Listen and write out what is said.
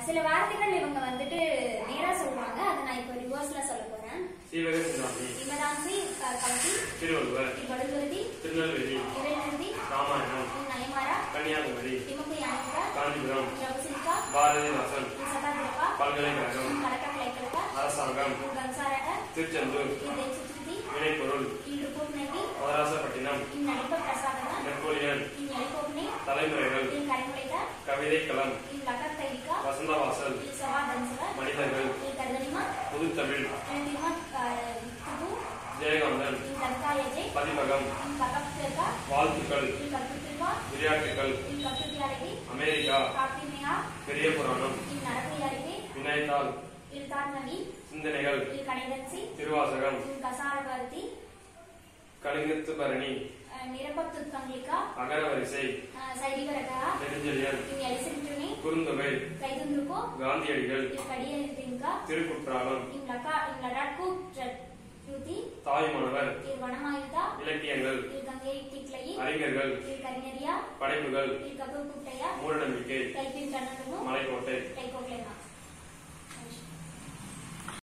சில வார்த்தைகள் இவங்க வந்துட்டு நேரா சொல்லுவாங்க அதை நான் இப்போ ரிவர்ஸ்ல சொல்ல போறேன் சீவக சிந்தாமணி இமதாசி கல்வி திருவள்ளுவர் இவ்வடுகுருதி திருநெல்வேலி இறைநிறுதி ராமாயணம் நயமாரா கன்னியாகுமரி திமுக யானைக்கா காஞ்சிபுரம் பிரபுசிலிக்கா பாரதிதாசன் சதாதிரப்பா பல்கலைக்கழகம் கலக்கலைக்கா அரசாங்கம் கம்சாரக திருச்செந்தூர் தேசுத்தி வினைப்பொருள் ரிப்போர்ட் நடி மதராசப்பட்டினம் நடிப்ப பிரசாதன நெப்போலியன் எலிகோப்னே தலைமுறைகள் கரைமுறைக கவிதை களம் லக்கத்தைக்கா வசந்தவாசல் சவாதன்சல மனிதர்கள் கர்தனிமா புதுத்தமிழ் கண்டிமா துபு ஜெயகாந்தன் கர்காயஜே பதிப்பகம் கலப்தேகா வாழ்த்துக்கள் கத்துத்திருவா விளையாட்டுகள் கத்துத்தியாரகி அமெரிக்கா காப்பிமையா பெரிய புராணம் நரகையாரகி வினைத்தாள் இல்தார்னவி சிந்தனைகள் கணிதன்சி திருவாசகம் கசாரவர்த்தி கலிங்கத்து பரணி நிரப்பத்துத்கங்கிலிக்கா அகரவரிசை சைடிவரகா நெடுஞ்செழியன் எலிசின்றுனி குறுந்தொகை கைதுந்துருக்கோ காந்தியடிகள் கடியரித்திங்கா திருக்குற்றாலம் இம்லக்கா இம்லடாக்கு யுதி தாய்மானவர் வனமாயுதா இலக்கியங்கள் கங்கை டிக்லயி அறிஞர்கள் கரிநரியா படைப்புகள் கபு குட்டைய